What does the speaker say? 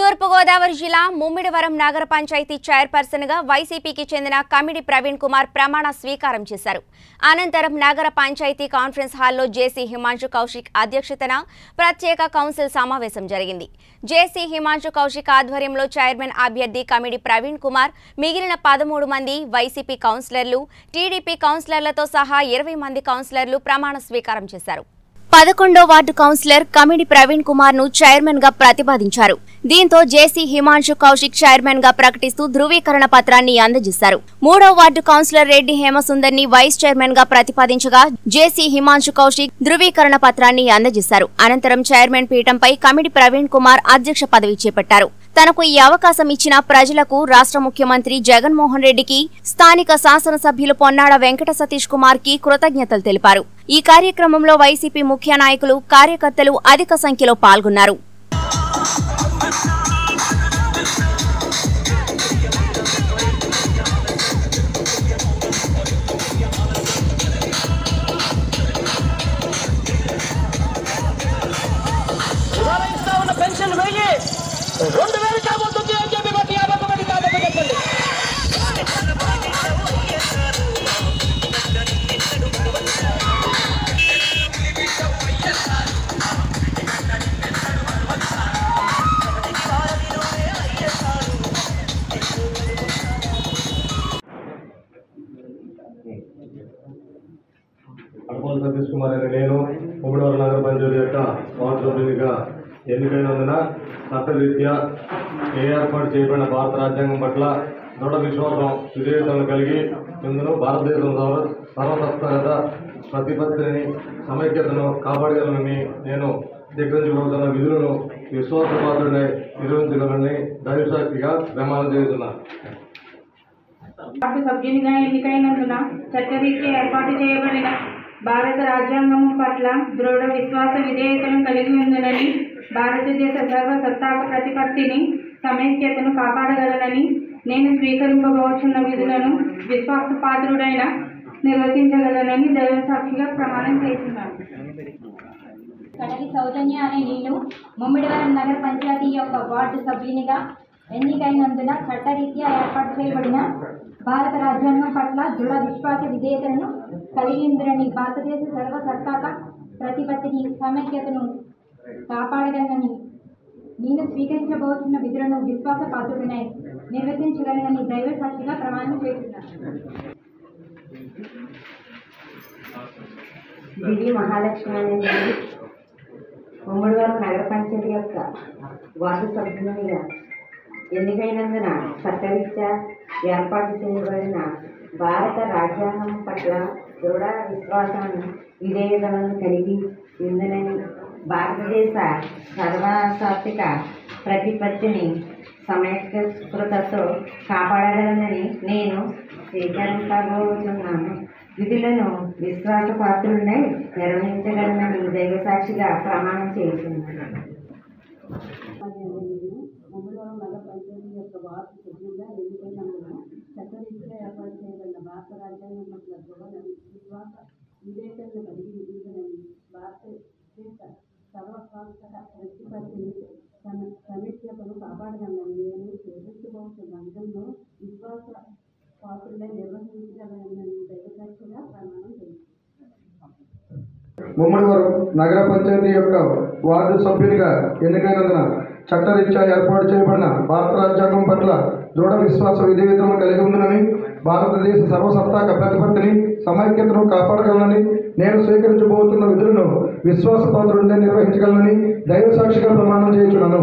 తూర్పుగోదావరి జిల్లా ముమ్మిడివరం నగర పంచాయతీ చైర్పర్సన్ గా వైసీపీకి చెందిన కమిడి ప్రవీణ్ కుమార్ ప్రమాణ స్వీకారం చేశారు అనంతరం నగర పంచాయతీ కాన్ఫరెన్స్ హాల్లో జేసీ హిమాంశు కౌశిక్ అధ్యక్షతన ప్రత్యేక కౌన్సిల్ సమావేశం జరిగింది జేసీ హిమాంశు కౌశిక్ ఆధ్వర్యంలో చైర్మన్ అభ్యర్థి కమిడి ప్రవీణ్ కుమార్ మిగిలిన పదమూడు మంది వైసీపీ కౌన్సిలర్లు టీడీపీ కౌన్సిలర్లతో సహా ఇరవై మంది కౌన్సిలర్లు ప్రమాణ స్వీకారం చేశారు పదకొండో వార్డు కౌన్సిలర్ కమిడి ప్రవీణ్ కుమార్ ను చైర్మన్ గా ప్రతిపాదించారు దీంతో జేసీ హిమాంశు కౌశిక్ చైర్మన్ గా ప్రకటిస్తూ ధృవీకరణ పత్రాన్ని అందజేశారు మూడో వార్డు కౌన్సిలర్ రెడ్డి హేమసుందర్ ని వైస్ చైర్మన్ గా ప్రతిపాదించగా జేసీ హిమాంశు కౌశిక్ ధృవీకరణ పత్రాన్ని అందజేశారు అనంతరం చైర్మన్ పీఠంపై కమిడి ప్రవీణ్ కుమార్ అధ్యక్ష పదవి చేపట్టారు తనకు ఈ అవకాశం ఇచ్చిన ప్రజలకు రాష్ట్ర ముఖ్యమంత్రి జగన్మోహన్ రెడ్డికి స్థానిక శాసనసభ్యులు పొన్నాడ వెంకట సతీష్ కుమార్ కి కృతజ్ఞతలు తెలిపారు ఈ కార్యక్రమంలో వైసీపీ ముఖ్య నాయకులు కార్యకర్తలు అధిక సంఖ్యలో పాల్గొన్నారు ఇవాళ ఇస్తా ఉన్న పెన్షన్ వెయ్యి రెండు వేలు కాబోతుంది అని చెప్పి బట్టి యాభై ఒకటి కాబట్టి చెప్పండి అడపల్ సతీష్ కుమార్ అనే నేను ఉమ్మడివారి నగర పంచాయతీ యొక్క వార్డు సభ్యునిగా ఎన్నికైనందున చట్టరీత్యా ఏ ఏర్పాటు చేయబడిన భారత రాజ్యాంగం పట్ల దృఢ విశ్వాసం విధేయతను కలిగి ఇందును భారతదేశం సర్వ సర్వసత్తగత ప్రతిపత్తిని సమైక్యతను కాపాడగలనని నేను స్వీకరించబోతున్న విధులను విశ్వాసపాత్రుడై నిర్వహించగలనని దైవసాక్షిగా ప్రమాణం చేస్తున్నాను వార్డు సభ్యునిగా ఎన్నికైనందున చట్టరీత్యా ఏర్పాటు చేయబడిన భారత రాజ్యాంగం పట్ల దృఢ విశ్వాస విధేయతను కలిగి ఉందనని భారతదేశ సర్వసత్తాక ప్రతిపత్తిని సమైక్యతను కాపాడగలనని నేను స్వీకరింపబోచున్న విధులను విశ్వాసపాత్రుడైన నిర్వర్తించగలనని దైవసాక్షిగా ప్రమాణం చేస్తున్నాను కడలి సౌజన్య అనే నేను ముమ్మిడివరం నగర పంచాయతీ యొక్క వార్డు సభ్యునిగా ఎన్నికైనందున చట్టరీత్యా ఏర్పాటు చేయబడిన భారత రాజ్యాంగం పట్ల దృఢ విశ్వాస విధేయతను కలిగి ఉందని భారతదేశ సర్వసత్తాక ప్రతిపత్తిని సమైక్యతను కాపాడగలనని నేను స్వీకరించబోతున్న విధులను విశ్వాస పాత్రుడినై నిర్వర్తించగలనని దైవ సాక్షిగా ప్రమాణం చేస్తున్నాను దివి మహాలక్ష్మి అనే నేను ఉమ్మడివారం నగర పంచాయతీ యొక్క వార్డు సభ్యునిగా ఎన్నికైనందున చట్టరీత్యా ఏర్పాటు చేయబడిన భారత రాజ్యాంగం పట్ల దృఢ విశ్వాసాన్ని విధేయతలను కలిగి ఉందనని భారతదేశ సర్వసాత్విక ప్రతిపత్తిని సమైక్యతతో కాపాడగలనని నేను స్వీకరించబోతున్నాను విధులను విశ్వాసపాత్రులై నిర్వహించగలనని దైవసాక్షిగా ప్రమాణం చేస్తున్నాను మంగళవారం నగర పంచాయతీ యొక్క వార్డు సభ్యులుగా ఎన్నికైనందున చట్టరీత్యా ఏర్పాటు చేయబడిన భారత రాజ్యాంగం పట్ల దృఢ విశ్వాస వివేకలను కలిగి ఉందని భారతదేశ సర్వస్వాంతక ప్రతిపత్తిని సమ సమైక్యతను కాపాడగలనని నేను నిర్వహించబోతున్న విధంలో విశ్వాస పాత్రులై నిర్వహించగలనని దైవసాక్షిగా ప్రమాణం చేస్తున్నాను ముమ్మడివరం నగర పంచాయతీ యొక్క వార్డు సభ్యునిగా ఎన్నికైనందున చట్టరీత్యా ఏర్పాటు చేయబడిన భారత రాజ్యాంగం పట్ల దృఢ విశ్వాస విధేయతను కలిగి ఉందని భారతదేశ సర్వసత్తాక ప్రతిపత్తిని సమైక్యతను కాపాడగలనని నేను స్వీకరించబోతున్న విధులను విశ్వాసపాత్రుడిని నిర్వహించగలనని దైవ సాక్షిగా ప్రమాణం చేయుచున్నాను